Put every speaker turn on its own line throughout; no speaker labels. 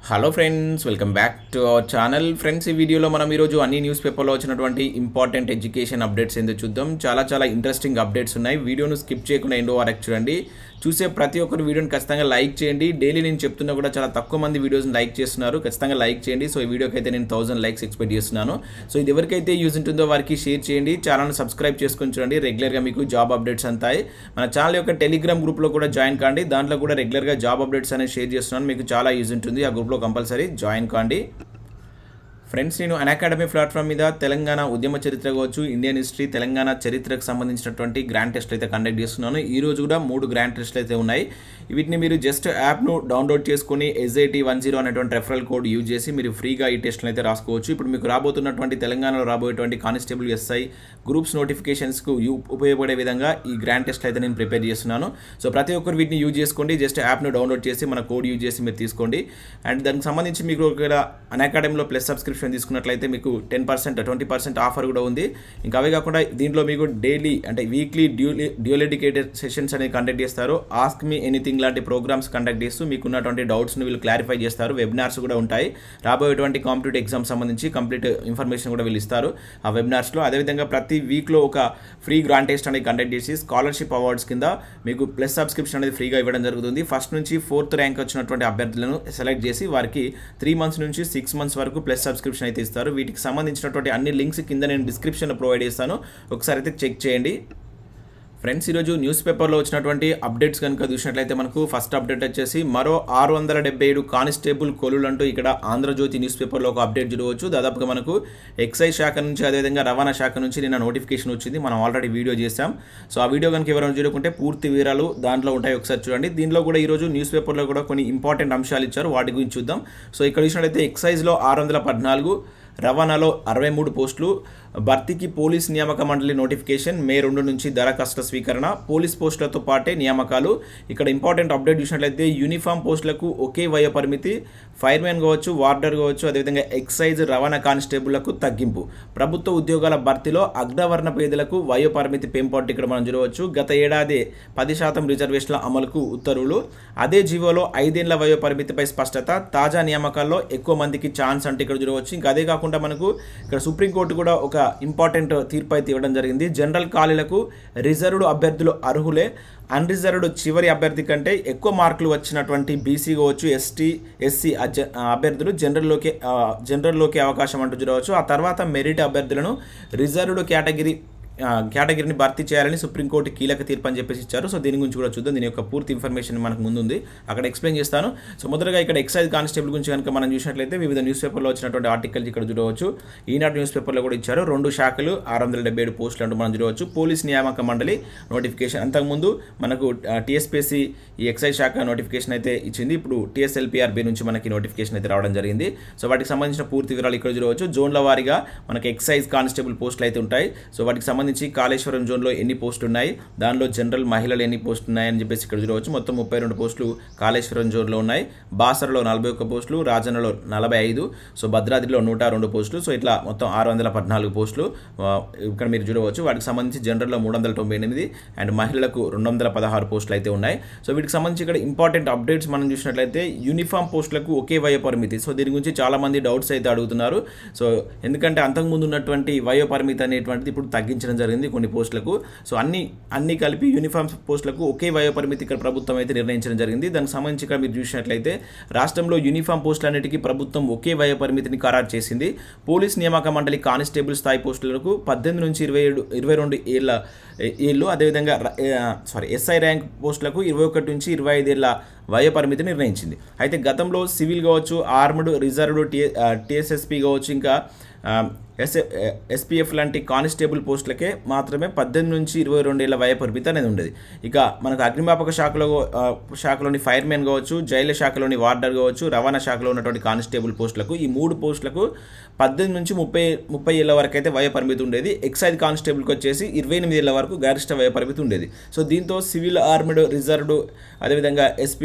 hello friends welcome back to our channel friends ఈ వీడియోలో మనం ఈరోజు అన్ని న్యూస్ పేపర్లో వచ్చినటువంటి ఇంపార్టెంట్ ఎడ్యుకేషన్ అప్డేట్స్ ఏందో చూద్దాం చాలా చాలా ఇంట్రెస్టింగ్ అప్డేట్స్ ఉన్నాయి వీడియోను స్కిప్ చేయకుండా ఎండో వరకు చూడండి చూసే ప్రతి ఒక్కరు వీడియోని ఖచ్చితంగా లైక్ చేయండి డైలీ నేను చెప్తున్నా కూడా చాలా తక్కువ మంది వీడియోస్ని లైక్ చేస్తున్నారు ఖచ్చితంగా లైక్ చేయండి సో ఈ వీడియోకి అయితే నేను థౌసండ్ లైక్స్ ఎక్స్పెక్ట్ చేస్తున్నాను సో ఇది ఎవరికైతే యూజ్ ఉంటుందో వారికి షేర్ చేయండి ఛానల్ని సబ్స్క్రైబ్ చేసుకొని చూడండి రెగ్యులర్గా మీకు జాబ్ అప్డేట్స్ అంతాయి మన ఛానల్ యొక్క టెలిగ్రామ్ గ్రూప్లో కూడా జాయిన్ కాండి దాంట్లో కూడా రెగ్యులర్గా జాబ్ అప్డేట్స్ అనేది షేర్ చేస్తున్నాను మీకు చాలా యూజ్ ఉంటుంది ఆ గ్రూప్లో కంపల్సరీ జాయిన్ కాండి ఫ్రెండ్స్ నేను అన్ అకాడమీ ప్లాట్ఫామ్ మీద తెలంగాణ ఉద్యమ చరిత్ర కావచ్చు ఇండియన్ హిస్టరీ తెలంగాణ చరిత్రకు సంబంధించినటువంటి గ్రాండ్ టెస్ట్ అయితే కండక్ట్ చేస్తున్నాను ఈ రోజు కూడా మూడు గ్రాండ్ టెస్ట్లు అయితే ఉన్నాయి వీటిని మీరు జస్ట్ యాప్ను డౌన్లోడ్ చేసుకుని ఎస్ఐటి వన్ జీరో అనేటువంటి రెఫరల్ కోడ్ యూజ్ చేసి మీరు ఫ్రీగా ఈ టెస్ట్లు అయితే రాసుకోవచ్చు ఇప్పుడు మీకు రాబోతున్నటువంటి తెలంగాణలో రాబోయేటువంటి కానిస్టేబుల్ ఎస్ఐ గ్రూప్స్ నోటిఫికేషన్స్కు యూ ఉపయోగపడే విధంగా ఈ గ్రాండ్ టెస్ట్ అయితే నేను ప్రిపేర్ చేస్తున్నాను సో ప్రతి ఒక్కరు వీటిని యూజ్ చేసుకోండి జస్ట్ యాప్ను డౌన్లోడ్ చేసి మన కోడ్ యూజ్ చేసి మీరు తీసుకోండి అండ్ దానికి సంబంధించి మీకు ఒకవేళ అన్ అకాడమీలో ప్లస్ సబ్స్క్రిప్షన్ తీసుకున్నట్లయితే మీకు ten percent twenty percent offer కూడా ఉంది ఇంకా అవే కాకుండా దీంట్లో మీకు డైలీ అంటే వీక్లీ డ్యూలీ డ్యూలెడికేటెడ్ సెషన్స్ అనేది కండక్ట్ చేస్తారు ఆస్క్ మీ ఎనీథింగ్ లాంటి ప్రోగ్రామ్స్ కండక్ట్ చేస్తూ మీకు ఉన్నటువంటి డౌట్స్ని వీళ్ళు క్లారిఫై చేస్తారు వెబినార్స్ కూడా ఉంటాయి రాబోయేటువంటి కాంపిటేటివ్ ఎగ్జామ్ సంబంధించి కంప్లీట్ ఇన్ఫర్మేషన్ కూడా వీళ్ళు ఇస్తారు ఆ వెబినార్స్లో అదేవిధంగా ప్రతి వీక్లో ఒక ఫ్రీ గ్రాండ్ టెస్ట్ అనేది కండక్ట్ చేసి స్కాలర్షిప్ అవార్డ్స్ కింద మీకు ప్లస్ సబ్స్క్రిప్షన్ అనేది ఫ్రీగా ఇవ్వడం జరుగుతుంది ఫస్ట్ నుంచి ఫోర్త్ ర్యాంక్ వచ్చినటువంటి అభ్యర్థులను సెలెక్ట్ చేసి వారికి త్రీ మంత్స్ నుంచి సిక్స్ మంత్స్ వరకు ప్లస్ సబ్స్క్రిప్షన్ అయితే ఇస్తారు వీటికి సంబంధించినటువంటి అన్ని లింక్స్ కింద నేను డిస్క్రిప్షన్లో ప్రొవైడ్ చేస్తాను ఒకసారి అయితే చెక్ చేయండి ఫ్రెండ్స్ ఈరోజు న్యూస్ పేపర్లో వచ్చినటువంటి అప్డేట్స్ కనుక చూసినట్లయితే మనకు ఫస్ట్ అప్డేట్ వచ్చేసి మరో ఆరు వందల డెబ్బై ఏడు కానిస్టేబుల్ కొలులు అంటూ ఇక్కడ ఆంధ్రజ్యోతి న్యూస్ పేపర్లో ఒక అప్డేట్ చూడవచ్చు దాదాపుగా మనకు ఎక్సైజ్ శాఖ నుంచి అదేవిధంగా రవాణా శాఖ నుంచి నిన్న నోటిఫికేషన్ వచ్చింది మనం ఆల్రెడీ వీడియో చేసాం సో ఆ వీడియో కనుక ఎవరైనా చూడకుంటే పూర్తి వివరాలు దాంట్లో ఉంటాయి ఒకసారి చూడండి దీనిలో కూడా ఈరోజు న్యూస్ పేపర్లో కూడా కొన్ని ఇంపార్టెంట్ అంశాలు ఇచ్చారు వాటి గురించి చూద్దాం సో ఇక్కడ చూసినట్లయితే ఎక్సైజ్లో ఆరు వందల పద్నాలుగు రవాణాలో అరవై మూడు పోస్టులు భర్తీకి పోలీస్ నియామక మండలి నోటిఫికేషన్ మే రెండు నుంచి దరఖాస్తుల స్వీకరణ పోలీస్ పోస్టులతో పాటే నియామకాలు ఇక్కడ ఇంపార్టెంట్ అప్డేట్ చూసినట్లయితే యూనిఫామ్ పోస్టులకు ఒకే వయ పరిమితి ఫైర్మెన్ కావచ్చు వార్డర్ కావచ్చు అదేవిధంగా ఎక్సైజ్ రవాణా కానిస్టేబుళ్లకు తగ్గింపు ప్రభుత్వ ఉద్యోగాల భర్తీలో అగ్రవర్ణ పేదలకు వయో పరిమితి పెంపాటు ఇక్కడ మనం చూడవచ్చు గత ఏడాది పది శాతం రిజర్వేషన్ల అమలుకు ఉత్తర్వులు అదే జీవోలో ఐదేళ్ల వయో పరిమితిపై స్పష్టత తాజా నియామకాల్లో ఎక్కువ మందికి ఛాన్స్ అంటే ఇక్కడ చూడవచ్చు ఇంకా అదే కాకుండా మనకు ఇక్కడ సుప్రీంకోర్టు కూడా ఒక ఇంపార్టెంట్ తీర్పు అయితే ఇవ్వడం జరిగింది జనరల్ ఖాళీలకు రిజర్వ్డ్ అభ్యర్థులు అర్హులే అన్రిజర్వ్డ్ చివరి అభ్యర్థి కంటే ఎక్కువ మార్కులు వచ్చినటువంటి బీసీ కావచ్చు ఎస్టీ ఎస్సీ అభ్యర్థులు జనరల్లోకి జనరల్లోకి అవకాశం అంటూ చూడవచ్చు ఆ తర్వాత మెరిట్ అభ్యర్థులను రిజర్వ్డ్ కేటగిరీ కేటగిరీని భర్తీ చేయాలని సుప్రీంకోర్టు కీలక తీర్పు అని చెప్పేసి ఇచ్చారు సో దీని గురించి కూడా చూద్దాం దీని యొక్క పూర్తి ఇన్ఫర్మేషన్ మనకు ముందుంది అక్కడ ఎక్స్ప్లెయిన్ చేస్తాను సో మొదటగా ఇక్కడ ఎక్సైజ్ కానిస్టేబుల్ గురించి కనుక మనం చూసినట్లయితే వివిధ న్యూస్ పేపర్లో వచ్చినటువంటి ఆర్టికల్స్ ఇక్కడ చూడవచ్చు ఈనాడు న్యూస్ పేపర్లో కూడా ఇచ్చారు రెండు శాఖలు ఆరు వందల డెబ్బై ఏడు పోస్టులు అంటూ మనం చూడవచ్చు పోలీస్ నియామక మండలి నోటిఫికేషన్ అంతకుముందు మనకు టీఎస్పీఎస్సీ ఈ ఎక్సైజ్ శాఖ నోటిఫికేషన్ అయితే ఇచ్చింది ఇప్పుడు టీఎస్ఎల్పిఆర్బి నుంచి మనకి నోటిఫికేషన్ అయితే రావడం జరిగింది సో వాటికి సంబంధించిన పూర్తి వివరాలు ఇక్కడ చూడవచ్చు జోన్ల వారీగా మనకి ఎక్సైజ్ కానిస్టేబుల్ పోస్టులు అయితే ఉంటాయి సో వాటికి సంబంధించి సంబంధించి కాళేశ్వరం జోన్లో ఎన్ని పోస్టులు ఉన్నాయి దానిలో జనరల్ మహిళలు ఎన్ని పోస్టులు ఉన్నాయని చెప్పేసి ఇక్కడ చూడవచ్చు మొత్తం ముప్పై రెండు పోస్టులు కాళేశ్వరం జోన్లో ఉన్నాయి బాసరలో నలభై ఒక్క పోస్టులు రాజన్నలో నలభై ఐదు సో భద్రాద్రిలో నూట రెండు పోస్టులు సో ఇట్లా మొత్తం ఆరు వందల పద్నాలుగు పోస్టులు ఇక్కడ మీరు చూడవచ్చు వాటికి సంబంధించి జనరల్లో మూడు వందల తొంభై ఎనిమిది అండ్ మహిళలకు రెండు వందల పదహారు పోస్టులు అయితే ఉన్నాయి సో వీటికి సంబంధించి ఇక్కడ ఇంపార్టెంట్ అప్డేట్స్ మనం చూసినట్లయితే యూనిఫామ్ పోస్టులకు ఒకే వయ పరిమితి సో దీని గురించి చాలామంది డౌట్స్ అయితే అడుగుతున్నారు సో ఎందుకంటే అంతకుముందు ఉన్నటువంటి వయో పరిమితి అనేటువంటిది ఇప్పుడు తగ్గించడం జరిగింది కొన్ని పోస్టులకు సో అన్ని అన్ని కలిపి యూనిఫామ్ పోస్టులకు ఒకే వయో పరిమితి ఇక్కడ ప్రభుత్వం అయితే నిర్ణయించడం జరిగింది దానికి సంబంధించి ఇక్కడ మీరు చూసినట్లయితే రాష్ట్రంలో యూనిఫామ్ పోస్టులన్నిటికీ ప్రభుత్వం ఒకే వయో పరిమితిని ఖరారు చేసింది పోలీస్ నియామక మండలి కానిస్టేబుల్ స్థాయి పోస్టులకు పద్దెనిమిది నుంచి ఇరవై ఏడు ఇరవై రెండు ఏళ్ళ ఏళ్ళు అదేవిధంగా సారీ ఎస్ఐ ర్యాంక్ పోస్టులకు ఇరవై ఒకటి నుంచి ఇరవై ఐదేళ్ల వయ పరిమితి నిర్ణయించింది అయితే గతంలో సివిల్ కావచ్చు ఆర్మ్డ్ రిజర్వ్డ్ టీ టీఎస్ఎస్పి కావచ్చు ఇంకా ఎస్ ఎస్పీఎఫ్ లాంటి కానిస్టేబుల్ పోస్టులకే మాత్రమే పద్దెనిమిది నుంచి ఇరవై రెండేళ్ల వయ పరిమితి అనేది ఉండేది ఇక మనకు అగ్నిమాపక శాఖలో శాఖలోని ఫైర్మెన్ కావచ్చు జైలు శాఖలోని వార్డర్ కావచ్చు రవాణా శాఖలో ఉన్నటువంటి కానిస్టేబుల్ పోస్టులకు ఈ మూడు పోస్టులకు పద్దెనిమిది నుంచి ముప్పై ముప్పై ఏళ్ళ వరకు అయితే వయ పరిమితి ఉండేది ఎక్సైజ్ కానిస్టేబుల్కి వచ్చేసి ఇరవై ఎనిమిది ఏళ్ళ వరకు గరిష్ట వయ పరిమితి ఉండేది సో దీంతో సివిల్ ఆర్మ్డ్ రిజర్వ్డ్ అదేవిధంగా ఎస్పీ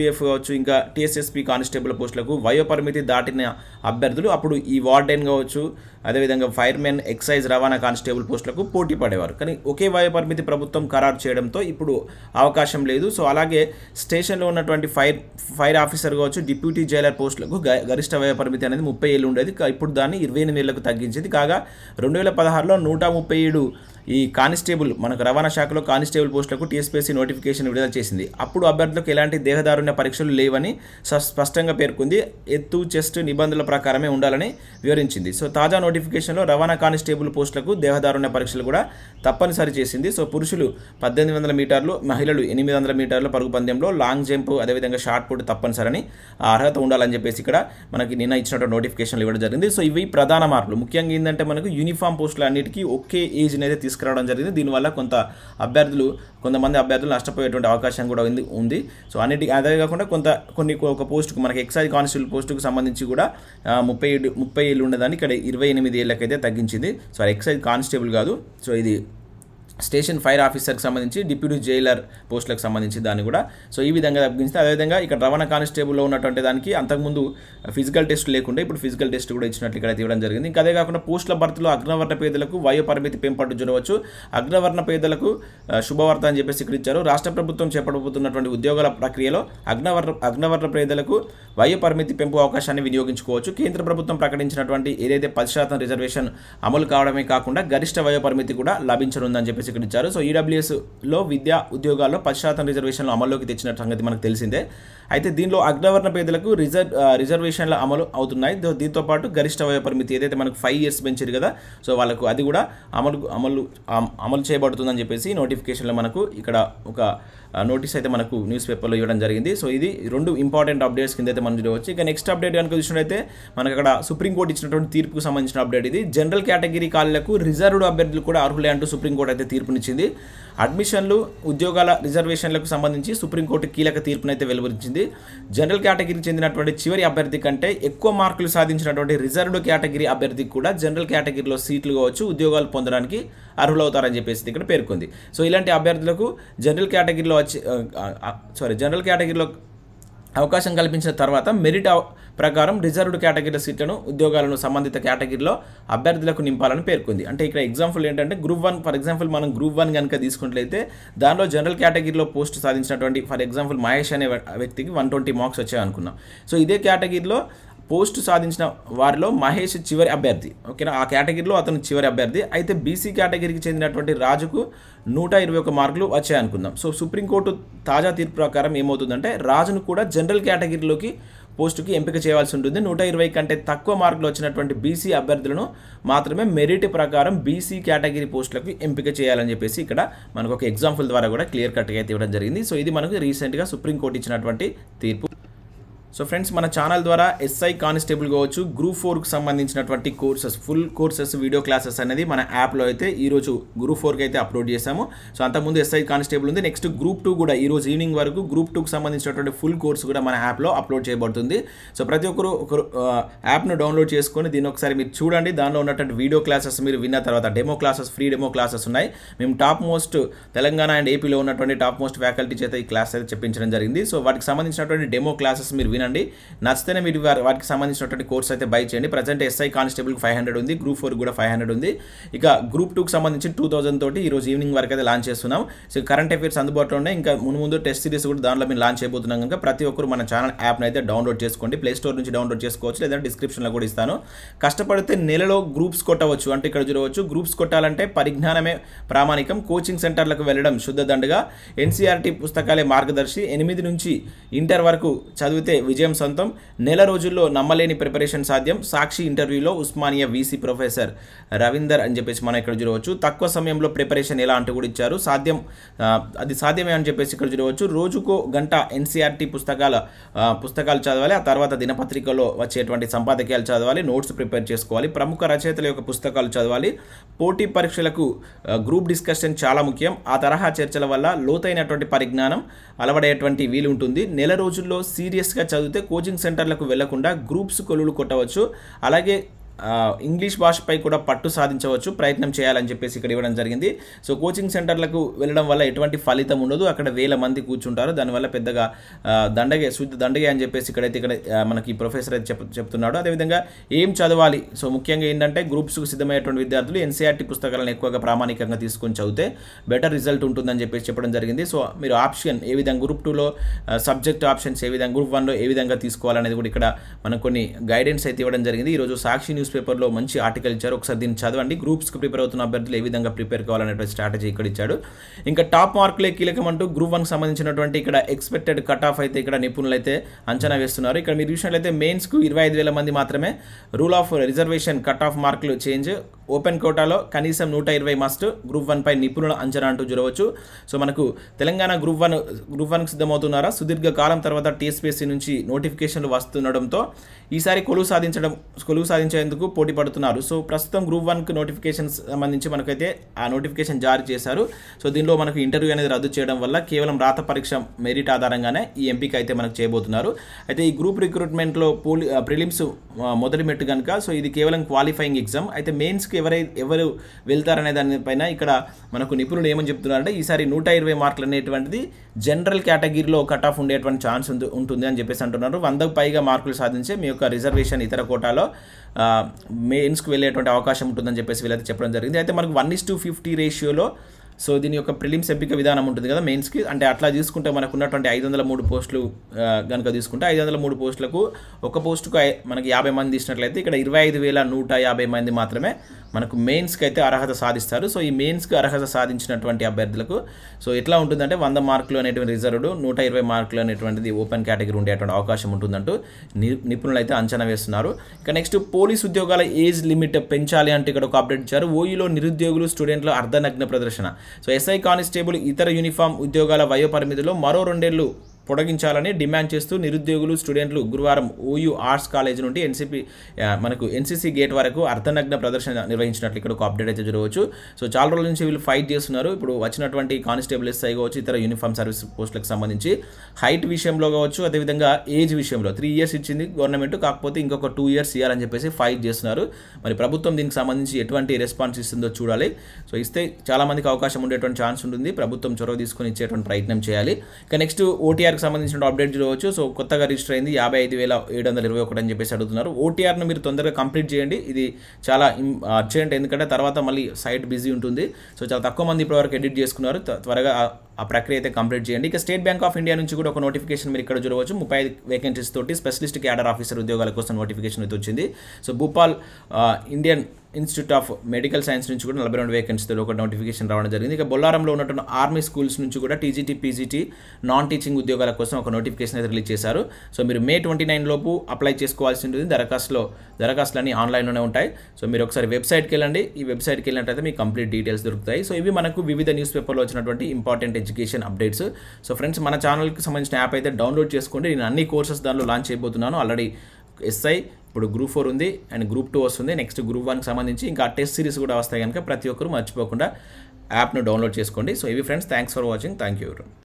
సిఆర్పిఎఫ్ కావచ్చు ఇంకా టీఎస్ఎస్పి కానిస్టేబుల్ పోస్టులకు వయో పరిమితి దాటిన అభ్యర్థులు అప్పుడు ఈ వార్డెన్ కావచ్చు అదేవిధంగా ఫైర్మెన్ ఎక్సైజ్ రవాణా కానిస్టేబుల్ పోస్టులకు పోటీ పడేవారు కానీ ఒకే వయో పరిమితి ప్రభుత్వం ఖరారు చేయడంతో ఇప్పుడు అవకాశం లేదు సో అలాగే స్టేషన్లో ఉన్నటువంటి ఫైర్ ఫైర్ ఆఫీసర్ కావచ్చు డిప్యూటీ జైలర్ పోస్టులకు గ- గరిష్ట వయో పరిమితి అనేది ముప్పై ఏళ్ళు ఉండేది కా- ఇప్పుడు దాన్ని ఇరవై ఎనిమిది ఏళ్లకు తగ్గించింది కాగా రెండు వేల పదహారులో నూట ముప్పై ఏడు ఈ కానిస్టేబుల్ మనకు రవాణా శాఖలో కానిస్టేబుల్ పోస్టులకు టీఎస్పీఎస్సీ నోటిఫికేషన్ విడుదల చేసింది అప్పుడు అభ్యర్థులకు ఎలాంటి దేహదారుణ్య పరీక్షలు లేవని స- స్పష్టంగా పేర్కొంది ఎత్తు చెస్ట్ నిబంధనల ప్రకారమే ఉండాలని వివరించింది సో తాజా నోటిఫికేషన్లో రవాణా కానిస్టేబుల్ పోస్టులకు దేహదారుణ్య పరీక్షలు కూడా తప్పనిసరి చేసింది సో పురుషులు పద్దెనిమిది వందల మీటర్లు మహిళలు ఎనిమిది వందల మీటర్ల పరుగు పందెంలో లాంగ్ జంప్ అదేవిధంగా షార్ట్ పుట్ తప్పనిసరని ఆ అర్హత ఉండాలని చెప్పేసి ఇక్కడ మనకి నిన్న ఇచ్చినటువంటి నోటిఫికేషన్లు ఇవ్వడం జరిగింది సో ఇవి ప్రధాన మార్పులు ముఖ్యంగా ఏంటంటే మనకు యూనిఫామ్ పోస్టులు అన్నిటికీ ఒకే ఏజ్ అనేది తీసుకురావడం జరిగింది దీనివల్ల కొంత అభ్యర్థులు కొంతమంది అభ్యర్థులు నష్టపోయేటువంటి అవకాశం కూడా ఉంది ఉంది సో అన్నిటి అదే కాకుండా కొంత కొన్ని ఒక పోస్టుకు మనకి ఎక్సైజ్ కానిస్టేబుల్ పోస్టుకు సంబంధించి కూడా ఆ, ముప్పై ఏడు ముప్పై ఏళ్ళు ఉండదాన్ని ఇక్కడ ఇరవై ఎనిమిది ఏళ్ళకైతే తగ్గించింది సో ఎక్సైజ్ కానిస్టేబుల్ కాదు సో ఇది స్టేషన్ ఫైర్ ఆఫీసర్కి సంబంధించి డిప్యూటీ జైలర్ పోస్టులకు సంబంధించి దాన్ని కూడా సో ఈ విధంగా తగ్గించింది అదేవిధంగా ఇక్కడ రవాణా కానిస్టేబుల్లో ఉన్నటువంటి దానికి అంతకుముందు ఫిజికల్ టెస్ట్ లేకుండా ఇప్పుడు ఫిజికల్ టెస్ట్ కూడా ఇచ్చినట్లు ఇక్కడ ఇవ్వడం జరిగింది ఇంకా అదే కాకుండా పోస్టుల భర్తీలో అగ్రవర్ణ పేదలకు వయో పరిమితి పెంపట్టు చూడవచ్చు అగ్రవర్ణ పేదలకు ఆ, శుభవార్త అని చెప్పేసి ఇక్కడ ఇచ్చారు రాష్ట్ర ప్రభుత్వం చేపట్టబోతున్నటువంటి ఉద్యోగాల ప్రక్రియలో అగ్నవర్ణ అగ్నవర్ణ పేదలకు వయో పరిమితి పెంపు అవకాశాన్ని వినియోగించుకోవచ్చు కేంద్ర ప్రభుత్వం ప్రకటించినటువంటి ఏదైతే పది శాతం రిజర్వేషన్ అమలు కావడమే కాకుండా గరిష్ట వయో పరిమితి కూడా లభించనుందని చెప్పేసి ఇక్కడ ఇచ్చారు సో ఈడబ్ల్యూఎస్ లో విద్యా ఉద్యోగాల్లో పది శాతం రిజర్వేషన్లు అమల్లోకి తెచ్చిన సంగతి మనకు తెలిసిందే అయితే దీనిలో అగ్రవర్ణ పేదలకు రిజర్వ్ ఆ, రిజర్వేషన్లు అమలు అవుతున్నాయి దో- దీంతో పాటు గరిష్ట వయో పరిమితి ఏదైతే మనకు ఫైవ్ ఇయర్స్ పెంచారు కదా సో వాళ్ళకు అది కూడా అమలు అమలు అమ- అమలు చేయబడుతుందని చెప్పేసి నోటిఫికేషన్లో మనకు ఇక్కడ ఒక ఆ, నోటీస్ అయితే మనకు న్యూస్ పేపర్లో ఇవ్వడం జరిగింది సో ఇది రెండు ఇంపార్టెంట్ అప్డేట్స్ కింద అయితే మనం చూడవచ్చు ఇక నెక్స్ట్ అప్డేట్ కనుక చూసినట్టయితే మనకు అక్కడ సుప్రీంకోర్టు ఇచ్చినటువంటి తీర్పుకు సంబంధించిన అప్డేట్ ఇది జనరల్ కేటగిరీ ఖాళీలకు రిజర్వ్డ్ అభ్యర్థులు కూడా అర్హులే అంటూ సుప్రీంకోర్టు అయితే తీర్పునిచ్చింది అడ్మిషన్లు ఉద్యోగాల రిజర్వేషన్లకు సంబంధించి సుప్రీంకోర్టు కీలక తీర్పునైతే వెలువరించింది జనరల్ కేటగిరీకి చెందినటువంటి చివరి అభ్యర్థి కంటే ఎక్కువ మార్కులు సాధించినటువంటి రిజర్వ్డ్ కేటగిరీ అభ్యర్థికి కూడా జనరల్ కేటగిరీలో సీట్లు కావచ్చు ఉద్యోగాలు పొందడానికి అర్హులవుతారని చెప్పేసి ఇక్కడ పేర్కొంది సో ఇలాంటి అభ్యర్థులకు జనరల్ కేటగిరీలో వచ్చి సారీ జనరల్ కేటగిరీలో అవకాశం కల్పించిన తర్వాత మెరిట్ అవ- ప్రకారం రిజర్వ్డ్ కేటగిరీ సీట్లను ఉద్యోగాలను సంబంధిత కేటగిరీలో అభ్యర్థులకు నింపాలని పేర్కొంది అంటే ఇక్కడ ఎగ్జాంపుల్ ఏంటంటే గ్రూప్ వన్ ఫర్ ఎగ్జాంపుల్ మనం గ్రూప్ వన్ కనుక తీసుకున్నట్లయితే దానిలో జనరల్ కేటగిరీలో పోస్ట్ సాధించినటువంటి ఫర్ ఎగ్జాంపుల్ మహేష్ అనే వ్య- వ్యక్తికి వన్ ట్వంటీ మార్క్స్ వచ్చాయి అనుకున్నాం సో ఇదే కేటగిరీలో పోస్ట్ సాధించిన వారిలో మహేష్ చివరి అభ్యర్థి ఓకేనా ఆ కేటగిరీలో అతను చివరి అభ్యర్థి అయితే బీసీ కేటగిరీకి చెందినటువంటి రాజుకు నూట ఇరవై ఒక మార్కులు వచ్చాయి అనుకుందాం సో సుప్రీంకోర్టు తాజా తీర్పు ప్రకారం ఏమవుతుందంటే రాజును కూడా జనరల్ కేటగిరీలోకి పోస్టుకి ఎంపిక చేయాల్సి ఉంటుంది నూట ఇరవై కంటే తక్కువ మార్కులు వచ్చినటువంటి బీసీ అభ్యర్థులను మాత్రమే మెరిట్ ప్రకారం బీసీ కేటగిరీ పోస్టులకు ఎంపిక చేయాలని చెప్పేసి ఇక్కడ మనకు ఒక ఎగ్జాంపుల్ ద్వారా కూడా క్లియర్ కట్గా అయితే ఇవ్వడం జరిగింది సో ఇది మనకు రీసెంట్గా సుప్రీంకోర్టు ఇచ్చినటువంటి తీర్పు సో ఫ్రెండ్స్ మన ఛానల్ ద్వారా ఎస్ఐ కానిస్టేబుల్ కావచ్చు గ్రూప్ ఫోర్కి సంబంధించినటువంటి courses full courses video classes అనేది మన యాప్లో అయితే ఈరోజు గ్రూప్ ఫోర్కి అయితే అప్లోడ్ చేశాము సో అంతకుముందు ఎస్ఐ కానిస్టేబుల్ ఉంది నెక్స్ట్ గ్రూప్ టూ కూడా ఈరోజు ఈవినింగ్ వరకు గ్రూప్ టూకి సంబంధించినటువంటి ఫుల్ కోర్స్ కూడా మన యాప్లో అప్లోడ్ చేయబడుతుంది సో ప్రతి ఒక్కరు ఒకరు ఆ, యాప్ను డౌన్లోడ్ చేసుకొని దీన్ని ఒకసారి మీరు చూడండి దానిలో ఉన్నటువంటి వీడియో క్లాసెస్ మీరు విన్న తర్వాత demo classes free demo classes ఉన్నాయి మేము టాప్ మోస్ట్ తెలంగాణ అండ్ ఏపీలో ఉన్నటువంటి టాప్ మోస్ట్ ఫ్యాకల్టీ చేత ఈ క్లాస్ అయితే చెప్పించడం జరిగింది సో వాటికి సంబంధించినటువంటి డెమో క్లాసెస్ మీరు వినండి నచ్చితేనే మీరు వారి- వాటికి సంబంధించినటువంటి కోర్స్ అయితే బై చేయండి ప్రజెంట్ ఎస్ఐ కానిస్టేబుల్కి ఫైవ్ హండ్రెడ్ ఉంది గ్రూప్ ఫోర్ కూడా ఫైవ్ హండ్రెడ్ ఉంది ఇక గ్రూప్ టూకి సంబంధించి టూ థౌసండ్ తోటి ఈ రోజు ఈవినింగ్ వరకు అయితే లాంచ్ చేస్తున్నాం సో కరెంట్ అఫైర్స్ అందుబాటులో ఉన్నాయి ఇంకా ముందు ముందు టెస్ట్ సిరీస్ కూడా దానిలో మేము లాంచ్ చేయబోతున్నాం కనుక ప్రతి ఒక్కరు మన ఛానల్ యాప్ని అయితే డౌన్లోడ్ చేసుకోండి ప్లే స్టోర్ నుంచి డౌన్లోడ్ చేసుకోవచ్చు లేదంటే డిస్క్రిప్షన్లో కూడా ఇస్తాను కష్టపడితే నెలలో గ్రూప్స్ కొట్టవచ్చు అంటే ఇక్కడ చూడవచ్చు గ్రూప్స్ కొట్టాలంటే పరిజ్ఞానమే ప్రామాణికం కోచింగ్ సెంటర్లకు వెళ్ళడం శుద్ధ దండగా ఎన్సీఆర్టీ పుస్తకాలే మార్గదర్శి ఎనిమిది నుంచి ఇంటర్ వరకు చదివితే విజయం సొంతం నెల రోజుల్లో నమ్మలేని ప్రిపరేషన్ సాధ్యం సాక్షి ఇంటర్వ్యూలో ఉస్మానియా వీసీ ప్రొఫెసర్ రవీందర్ అని చెప్పేసి మనం ఇక్కడ చూడవచ్చు తక్కువ సమయంలో ప్రిపరేషన్ ఎలా అంటూ కూడా ఇచ్చారు సాధ్యం ఆ, అది సాధ్యమే అని చెప్పేసి ఇక్కడ చూడవచ్చు రోజుకో గంట ఎన్సీఆర్టీ పుస్తకాల ఆ, పుస్తకాలు చదవాలి ఆ తర్వాత దినపత్రికలో వచ్చేటువంటి సంపాదకీయాలు చదవాలి నోట్స్ ప్రిపేర్ చేసుకోవాలి ప్రముఖ రచయితల యొక్క పుస్తకాలు చదవాలి పోటీ పరీక్షలకు ఆ, గ్రూప్ డిస్కషన్ చాలా ముఖ్యం ఆ తరహా చర్చల వల్ల లోతైనటువంటి పరిజ్ఞానం అలవడేటువంటి వీలు ఉంటుంది నెల రోజుల్లో సీరియస్గా చదివితే కోచింగ్ సెంటర్లకు వెళ్లకుండా గ్రూప్స్ కొలువులు కొట్టవచ్చు అలాగే ఆ, ఇంగ్లీష్ భాషపై కూడా పట్టు సాధించవచ్చు ప్రయత్నం చేయాలని చెప్పేసి ఇక్కడ ఇవ్వడం జరిగింది సో కోచింగ్ సెంటర్లకు వెళ్ళడం వల్ల ఎటువంటి ఫలితం ఉండదు అక్కడ వేల మంది కూర్చుంటారు దానివల్ల పెద్దగా ఆ, దండగే శుద్ధ దండగే అని చెప్పేసి ఇక్కడైతే ఇక్కడ ఆ, మనకి ప్రొఫెసర్ అయితే చెప్ చెప్తున్నాడు అదేవిధంగా ఏం చదవాలి సో ముఖ్యంగా ఏంటంటే గ్రూప్స్కు సిద్ధమయ్యేటువంటి విద్యార్థులు ఎన్సీఆర్టీ పుస్తకాలను ఎక్కువగా ప్రామాణికంగా తీసుకొని చదివితే బెటర్ రిజల్ట్ ఉంటుందని చెప్పేసి చెప్పడం జరిగింది సో మీరు ఆప్షన్ ఏ విధంగా గ్రూప్ టూలో సబ్జెక్ట్ ఆప్షన్స్ ఏ విధంగా గ్రూప్ వన్లో ఏ విధంగా తీసుకోవాలనేది కూడా ఇక్కడ మనకు కొన్ని గైడెన్స్ అయితే ఇవ్వడం జరిగింది ఈరోజు సాక్షి న్యూస్ పేపర్లో మంచి ఆర్టికల్ ఇచ్చారు ఒకసారి దీన్ని చదవండి గ్రూప్స్కి ప్రిపేర్ అవుతున్న అభ్యర్థులు ఏ విధంగా ప్రిపేర్ కావాలనేటువంటి స్ట్రాటజీ ఇక్కడ ఇచ్చాడు ఇంకా టాప్ మార్కులే కీలకం అంటూ గ్రూప్ వన్కి సంబంధించినటువంటి ఇక్కడ ఎక్స్పెక్టెడ్ కట్ ఆఫ్ అయితే ఇక్కడ నిపుణులు అయితే అంచనా వేస్తున్నారు ఇక్కడ మీరు చూసినట్లయితే మెయిన్స్కు ఇరవై ఐదు వేల మంది మాత్రమే rule of reservation cut off మార్కులు చేంజ్ ఓపెన్ కోటాలో కనీసం నూట ఇరవై మస్ట్ గ్రూప్ వన్ పై నిపుణుల అంచనా అంటూ చూడవచ్చు సో మనకు తెలంగాణ గ్రూప్ వన్ గ్రూప్ వన్కి సిద్ధమవుతున్నారా సుదీర్ఘ కాలం తర్వాత టీఎస్పీఎస్సీ నుంచి నోటిఫికేషన్లు వస్తుండడంతో ఈసారి కొలువు సాధించడం కొలువు సాధించేందుకు పోటీ పడుతున్నారు సో ప్రస్తుతం గ్రూప్ వన్కి నోటిఫికేషన్ సంబంధించి మనకైతే ఆ నోటిఫికేషన్ జారీ చేశారు సో దీనిలో మనకు ఇంటర్వ్యూ అనేది రద్దు చేయడం వల్ల కేవలం రాత పరీక్ష మెరిట్ ఆధారంగానే ఈ ఎంపిక అయితే మనకు చేయబోతున్నారు అయితే ఈ గ్రూప్ రిక్రూట్మెంట్లో పోలి ప్రిలిమ్స్ మొదటి మెట్టు కనుక సో ఇది కేవలం క్వాలిఫైయింగ్ ఎగ్జామ్ అయితే మెయిన్స్కి ఎవరై ఎవరు వెళ్తారనే దానిపైన ఇక్కడ మనకు నిపుణులు ఏమని చెప్తున్నారంటే ఈసారి నూట ఇరవై మార్కులు అనేటువంటిది జనరల్ కేటగిరీలో కట్ ఆఫ్ ఉండేటువంటి ఛాన్స్ ఉంది ఉంటుంది అని చెప్పేసి అంటున్నారు వందకు పైగా మార్కులు సాధించే మీ యొక్క రిజర్వేషన్ ఇతర కోటాలో మెయిన్స్కి వెళ్ళేటువంటి అవకాశం ఉంటుందని చెప్పేసి వీళ్ళైతే చెప్పడం జరిగింది అయితే మనకు వన్ ఇస్ టు ఫిఫ్టీ రేషియోలో సో దీని యొక్క ప్రిలిమ్స్ ఎంపిక విధానం ఉంటుంది కదా మెయిన్స్కి అంటే అట్లా తీసుకుంటే మనకు ఉన్నటువంటి ఐదు వందల మూడు పోస్టులు కనుక తీసుకుంటే ఐదు వందల మూడు పోస్టులకు ఒక పోస్టుకు ఐ- మనకి యాభై మంది తీసినట్లయితే ఇక్కడ ఇరవై ఐదు వేల నూట యాభై మంది మాత్రమే మనకు మెయిన్స్కి అయితే అర్హత సాధిస్తారు సో ఈ మెయిన్స్కి అర్హత సాధించినటువంటి అభ్యర్థులకు సో ఎట్లా ఉంటుందంటే వంద మార్కులు అనేటువంటి రిజర్వ్డ్ నూట ఇరవై మార్కులు అనేటువంటిది ఓపెన్ కేటగిరీ ఉండేటువంటి అవకాశం ఉంటుందంటూ ని- నిపుణులు అయితే అంచనా వేస్తున్నారు ఇక నెక్స్ట్ పోలీస్ ఉద్యోగాల ఏజ్ లిమిట్ పెంచాలి అంటే ఇక్కడ ఒక అప్డేట్ ఇచ్చారు ఓయూలో నిరుద్యోగులు స్టూడెంట్ల అర్ధనగ్న ప్రదర్శన సో ఎస్ఐ కానిస్టేబుల్ ఇతర యూనిఫామ్ ఉద్యోగాల వయో పరిమితిలో మరో రెండేళ్లు పొడిగించాలని డిమాండ్ చేస్తూ నిరుద్యోగులు స్టూడెంట్లు గురువారం ఓయూ ఆర్ట్స్ కాలేజ్ నుండి ఎన్సీపీ మనకు ఎన్సీసీ గేట్ వరకు అర్ధనగ్న ప్రదర్శన నిర్వహించినట్లు ఇక్కడ ఒక అప్డేట్ అయితే జరగవచ్చు సో చాలా రోజుల నుంచి వీళ్ళు ఫైట్ చేస్తున్నారు ఇప్పుడు వచ్చినటువంటి కానిస్టేబుల్ ఎస్ఐ కావచ్చు ఇతర యూనిఫామ్ సర్వీస్ పోస్టులకు సంబంధించి హైట్ విషయంలో కావచ్చు అదేవిధంగా ఏజ్ విషయంలో త్రీ ఇయర్స్ ఇచ్చింది గవర్నమెంట్ కాకపోతే ఇంకొక టూ ఇయర్స్ ఇవ్వాలని చెప్పేసి ఫైట్ చేస్తున్నారు మరి ప్రభుత్వం దీనికి సంబంధించి ఎటువంటి రెస్పాన్స్ ఇస్తుందో చూడాలి సో ఇస్తే చాలా మందికి అవకాశం ఉండేటువంటి ఛాన్స్ ఉంటుంది ప్రభుత్వం చొరవ తీసుకొని ఇచ్చేటువంటి ప్రయత్నం చేయాలి ఇక నెక్స్ట్ ఓటీఆర్కి సంబంధించిన అప్డేట్ చూడవచ్చు సో కొత్తగా రిజిస్టర్ అయింది యాభై ఐదు వేల ఏడు వందల ఇరవై ఒకటి అని చెప్పేసి అడుగుతున్నారు ఓటీఆర్ను మీరు తొందరగా కంప్లీట్ చేయండి ఇది చాలా అర్జెంట్ ఎందుకంటే తర్వాత మళ్ళీ సైట్ బిజీ ఉంటుంది సో చాలా తక్కువ మంది ఇప్పటివరకు ఎడిట్ చేసుకున్నారు త్వ- త్వరగా ఆ- ఆ ప్రక్రియ అయితే కంప్లీట్ చేయండి ఇక స్టేట్ బ్యాంక్ ఆఫ్ ఇండియా నుంచి కూడా ఒక నోటిఫికేషన్ మీరు ఇక్కడ చూడవచ్చు ముప్పై ఐదు వేకెన్సీస్ తోటి స్పెషలిస్ట్ క్యాడర్ ఆఫీసర్ ఉద్యోగాల కోసం నోటిఫికేషన్ అయితే వచ్చింది సో భూపాల్ ఆ, Indian institute of medical science నుంచి కూడా నలభై రెండు వేకెన్సీతో ఒక నోటిఫికేషన్ రావడం జరిగింది ఇక బొల్లారంలో ఉన్నటువంటి ఆర్మీ స్కూల్స్ నుంచి కూడా టీజీటీ పీజీటీ నాన్ టీచింగ్ ఉద్యోగాల కోసం ఒక నోటిఫికేషన్ అయితే రిలీజ్ చేశారు సో మీరు మే ట్వంటీ నైన్ లోపు అప్లై చేసుకోవాల్సి ఉంటుంది దరఖాస్తులో దరఖాస్తులన్నీ ఆన్లైన్లోనే ఉంటాయి సో మీరు ఒకసారి వెబ్సైట్కి వెళ్ళండి ఈ వెబ్సైట్కి వెళ్ళినట్టయితే మీకు కంప్లీట్ డీటెయిల్స్ దొరుకుతాయి సో ఇవి మనకు వివిధ న్యూస్ పేపర్లో వచ్చినటువంటి important education updates so friends మన ఛానల్కి సంబంధించిన యాప్ అయితే డౌన్లోడ్ చేసుకోండి నేను అన్ని కోర్సెస్ దానిలో లాంచ్ చేయబోతున్నాను ఆల్రెడీ ఎస్ఐ ఇప్పుడు గ్రూప్ ఫోర్ ఉంది అండ్ గ్రూప్ టూ వస్తుంది నెక్స్ట్ గ్రూప్ వన్కి సంబంధించి ఇంకా టెస్ట్ సిరీస్ కూడా వస్తాయి కనుక ప్రతి ఒక్కరు మర్చిపోకుండా యాప్ను డౌన్లోడ్ చేసుకోండి సో ఇవి friends thanks for watching thank you